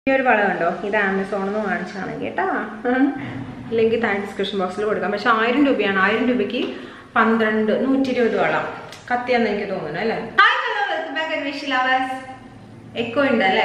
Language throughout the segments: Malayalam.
ഈ ഒരു വള കണ്ടോ ഇത് ആമസോണിൽ നിന്ന് വാങ്ങിച്ചതാണ് കേട്ടാ അല്ലെങ്കിൽ താഴെ ഡിസ്ക്രിപ്ഷൻ ബോക്സിൽ കൊടുക്കാം പക്ഷെ ആയിരം രൂപയാണ് ആയിരം രൂപയ്ക്ക് പന്ത്രണ്ട് നൂറ്റി ഇരുപത് വള കത്തിയാന്ന് എനിക്ക് തോന്നുന്നു അല്ലേ hi hello welcome back wish lovers echo ഉണ്ട് അല്ലേ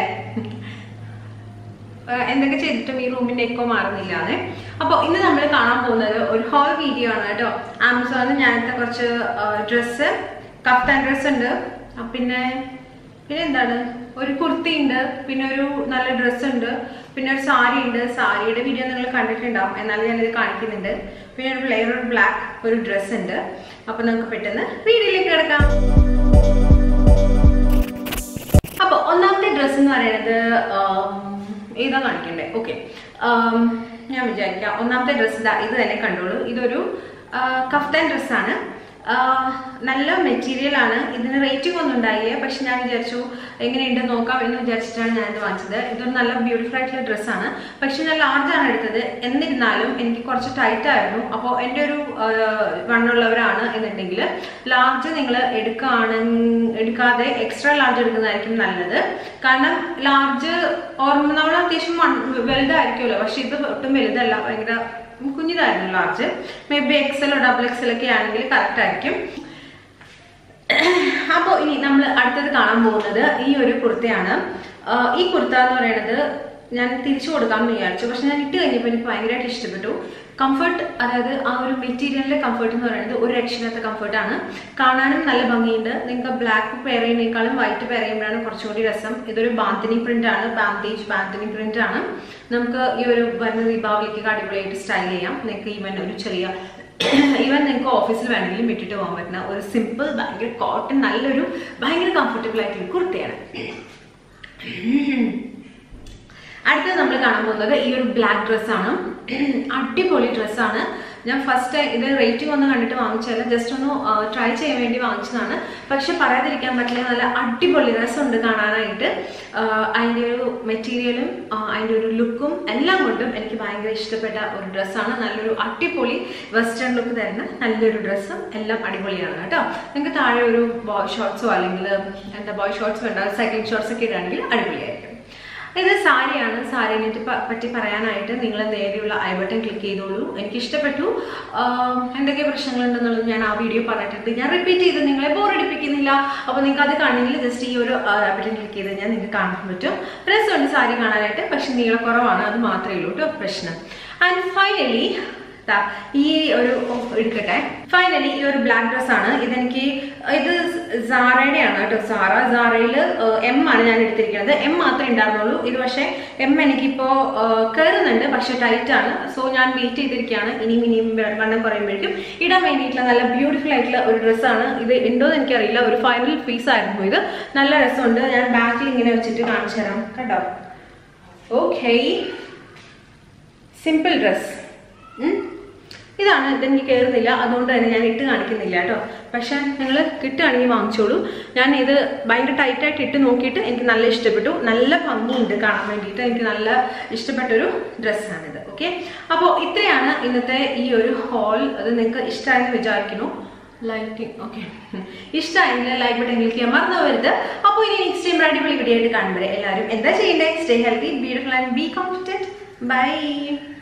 ഏഹ് എന്തൊക്കെ ചെയ്തിട്ടും ഈ റൂമിന്റെ എക്കോ മാറുന്നില്ലാന്ന് അപ്പോൾ ഇന്ന് നമ്മൾ കാണാൻ പോകുന്നത് ഒരു ഹോൾ വീഡിയോ ആണ് കേട്ടോ ആമസോണിൽ ഞാനത്തെ കുറച്ച് ഡ്രസ്സ് കഫ്താൻ ഡ്രസ്സ് ഉണ്ട് ആ, പിന്നെ പിന്നെ എന്താണ് ഒരു കുർത്തി ഉണ്ട് പിന്നെ ഒരു നല്ല ഡ്രസ്സ് ഉണ്ട് പിന്നെ ഒരു സാരി ഉണ്ട് സാരിയുടെ വീഡിയോ നിങ്ങൾ കണ്ടിട്ടുണ്ടാവും എന്നാലും ഞാനിത് കാണിക്കുന്നുണ്ട് പിന്നെ ഒരു ലെയർ ഒരു ബ്ലാക്ക് ഒരു ഡ്രസ്സ് ഉണ്ട് അപ്പൊ നമുക്ക് പെട്ടെന്ന് വീഡിയോയിലേക്ക് കിടക്കാം അപ്പൊ ഒന്നാമത്തെ ഡ്രസ്സ് എന്ന് പറയുന്നത് ആം, ഏതാ കാണിക്കണ്ടേ ഓക്കെ ഞാൻ വിചാരിക്കാം ഒന്നാമത്തെ ഡ്രസ്സ് ഇതാ ഇത് തന്നെ കണ്ടോളൂ ഇതൊരു ആ, കഫ്താൻ ഡ്രസ്സാണ് നല്ല മെറ്റീരിയൽ ആണ് ഇതിന് റേറ്റിംഗ് ഒന്നും ഉണ്ടായില്ല പക്ഷെ ഞാൻ വിചാരിച്ചു എങ്ങനെയുണ്ട് നോക്കാം എന്ന് വിചാരിച്ചിട്ടാണ് ഞാൻ ഇത് വാങ്ങിച്ചത് ഇതൊരു നല്ല ബ്യൂട്ടിഫുൾ ആയിട്ടുള്ള ഡ്രസ്സാണ് പക്ഷെ ഞാൻ ലാർജ് ആണ് എടുത്തത് എന്നിരുന്നാലും എനിക്ക് കുറച്ച് ടൈറ്റ് ആയിരുന്നു അപ്പോൾ എൻ്റെ ഒരു ആ, വണ്ണുള്ളവരാണ് എന്നുണ്ടെങ്കിൽ ലാർജ് നിങ്ങൾ എടുക്കുകയാണ് എടുക്കാതെ എക്സ്ട്രാ ലാർജ് എടുക്കുന്നതായിരിക്കും നല്ലത് കാരണം ലാർജ് ഓർമ്മ നമ്മൾ അത്യാവശ്യം വൺ- വലുതായിരിക്കുമല്ലോ പക്ഷെ ഇത് ഒട്ടും വലുതല്ല ഭയങ്കര കുഞ്ഞിതായിരുന്നു ലാർജ് മേ ബി എക്സലോ ഡബിൾ എക്സൽ ഒക്കെ ആണെങ്കിൽ കറക്റ്റ് ആയിരിക്കും അപ്പോൾ ഇനി നമ്മൾ അടുത്തത് കാണാൻ പോകുന്നത് ഈ ഒരു കുർത്തയാണ് ആഹ് ഈ കുർത്ത എന്ന് പറയുന്നത് ഞാൻ തിരിച്ചു കൊടുക്കാമെന്ന് വിചാരിച്ചു പക്ഷെ ഞാൻ ഇട്ട് കഴിഞ്ഞപ്പോൾ എനിക്ക് ഭയങ്കരമായിട്ട് ഇഷ്ടപ്പെട്ടു കംഫർട്ട് അതായത് ആ ഒരു മെറ്റീരിയലിന്റെ കംഫർട്ട് എന്ന് പറയുന്നത് ഒരു രക്ഷയില്ലാത്ത കംഫർട്ടാണ് കാണാനും നല്ല ഭംഗിയുണ്ട് നിങ്ങൾക്ക് ബ്ലാക്ക് പെയർ ചെയ്യുന്നേക്കാളും വൈറ്റ് പെയർ ചെയ്യുമ്പോഴാണ് കുറച്ചുകൂടി രസം ഇതൊരു ബാന്തിനി പ്രിന്റ് ആണ് ബാന്തേജ് ബാന്തിനി പ്രിന്റ് ആണ് നമുക്ക് ഈ ഒരു വരുന്ന ദീപാവലിക്ക് അടിപൊളിയായിട്ട് സ്റ്റൈൽ ചെയ്യാം നിങ്ങൾക്ക് ഈവൻ ഒരു ചെറിയ ഈവൻ നിങ്ങൾക്ക് ഓഫീസിൽ വേണമെങ്കിലും ഇട്ടിട്ട് പോകാൻ പറ്റുന്ന ഒരു സിമ്പിൾ ഭയങ്കര കോട്ടൺ നല്ലൊരു ഭയങ്കര കംഫർട്ടബിൾ ആയിട്ടുള്ള കുർത്തയാണ് അടുത്തത് നമ്മൾ കാണാൻ പോകുന്നത് ഈ ഒരു ബ്ലാക്ക് ഡ്രസ്സാണ് അടിപൊളി ഡ്രസ്സാണ് ഞാൻ ഫസ്റ്റ് ഇത് റേറ്റിംഗ് ഒന്നും കണ്ടിട്ട് വാങ്ങിച്ചതല്ല ജസ്റ്റ് ഒന്ന് ട്രൈ ചെയ്യാൻ വേണ്ടി വാങ്ങിച്ചതാണ് പക്ഷെ പറയാതിരിക്കാൻ പറ്റില്ല നല്ല അടിപൊളി രസമുണ്ട് കാണാനായിട്ട് ആഹ് അതിൻ്റെ ഒരു മെറ്റീരിയലും അതിൻ്റെ ഒരു ലുക്കും എല്ലാം കൊണ്ടും എനിക്ക് ഭയങ്കര ഇഷ്ടപ്പെട്ട ഒരു ഡ്രസ്സാണ് നല്ലൊരു അടിപൊളി വെസ്റ്റേൺ ലുക്ക് തരുന്ന നല്ലൊരു ഡ്രസ്സും എല്ലാം അടിപൊളിയാണ് കേട്ടോ നിങ്ങൾക്ക് താഴെ ഒരു ബോയ് ഷോർട്സോ അല്ലെങ്കിൽ എന്താ ബോയ് ഷോർട്സോ ഉണ്ടാവും സൈക്ലിംഗ് ഷോർട്സ് ഒക്കെ ഇടുകയാണെങ്കിൽ അടിപൊളിയായിരിക്കും ഇത് സാരിയാണ് സാരിനെ പറ്റി പറയാനായിട്ട് നിങ്ങൾ നേരെയുള്ള ഐ ബട്ടൺ ക്ലിക്ക് ചെയ്തോളൂ എനിക്ക് ഇഷ്ടപ്പെട്ടു ആഹ് എന്തൊക്കെ പ്രശ്നങ്ങളുണ്ടെന്നുള്ളത് ഞാൻ ആ വീഡിയോ പറഞ്ഞിട്ടുണ്ട് ഞാൻ റിപ്പീറ്റ് ചെയ്ത് നിങ്ങളെ ബോറടിപ്പിക്കുന്നില്ല അപ്പോൾ നിങ്ങൾക്ക് അത് കാണണമെങ്കിൽ ജസ്റ്റ് ഈ ഒരു ഐ ബട്ടൺ ക്ലിക്ക് ചെയ്ത് കഴിഞ്ഞാൽ നിങ്ങൾക്ക് കാണാൻ പറ്റും രസമുണ്ട് സാരി കാണാനായിട്ട് പക്ഷെ നീളക്കുറവാണ് അത് മാത്രമേ ഉള്ളൂ കേട്ടോ പ്രശ്നം ആൻഡ് ഫൈനലി ദാ ഈ ഒരു ഓ, എടുക്കട്ടെ ഫൈനലി ഈ ഒരു ബ്ലാക്ക് ഡ്രസ് ആണ് ഇതെനിക്ക് ഇത് സാറയുടെ ആണ് കേട്ടോ സാറ സാറയിൽ എം ആണ് ഞാൻ എടുത്തിരിക്കുന്നത് എം മാത്രമേ ഉണ്ടായിരുന്നുള്ളൂ ഇത് പക്ഷേ എം എനിക്കിപ്പോ കയറുന്നുണ്ട് പക്ഷെ ടൈറ്റ് ആണ് സോ ഞാൻ വെയിറ്റ് ചെയ്തിരിക്കുകയാണ് ഇനിയും ഇനിയും വണ്ണം കുറയുമ്പോഴേക്കും ഇടാൻ വേണ്ടിയിട്ടുള്ള നല്ല ബ്യൂട്ടിഫുൾ ആയിട്ടുള്ള ഒരു ഡ്രസ്സാണ് ഇത് ഉണ്ടോ എന്ന് എനിക്കറിയില്ല ഒരു ഫൈനൽ പീസ് ആയിരുന്നു ഇത് നല്ല രസമുണ്ട് ഞാൻ ബാക്കിൽ ഇങ്ങനെ വെച്ചിട്ട് കാണിച്ചു തരാം കേട്ടോ ഓക്കേ സിമ്പിൾ ഡ്രസ് ഇതാണ് ഇതെനിക്ക് കയറുന്നില്ല അതുകൊണ്ട് തന്നെ ഞാൻ ഇട്ട് കാണിക്കുന്നില്ല കേട്ടോ പക്ഷെ നിങ്ങൾ കിട്ടുകയാണെങ്കിൽ വാങ്ങിച്ചോളൂ ഞാൻ ഇത് ഭയങ്കര ടൈറ്റായിട്ട് ഇട്ട് നോക്കിയിട്ട് എനിക്ക് നല്ല ഇഷ്ടപ്പെട്ടു നല്ല ഭംഗിയുണ്ട് കാണാൻ വേണ്ടിയിട്ട് എനിക്ക് നല്ല ഇഷ്ടപ്പെട്ടൊരു ഡ്രസ്സാണിത് ഓക്കെ അപ്പോൾ ഇത്രയാണ് ഇന്നത്തെ ഈ ഒരു ഹോൾ അത് നിങ്ങൾക്ക് ഇഷ്ടമായെന്ന് വിചാരിക്കുന്നു ലൈക്കിങ് ഓക്കെ ഇഷ്ടമായെങ്കിൽ ലൈക്ക് ബട്ടൺ ക്ലിക്ക് ചെയ്യാൻ മറന്നു പോകരുത് അപ്പോൾ ഇനി നെക്സ്റ്റ് ടൈം അടിപൊളി വീഡിയോ ആയിട്ട് കാണുമ്പോൾ എല്ലാവരും എന്താ ചെയ്യേണ്ടത് stay healthy beautiful and be confident by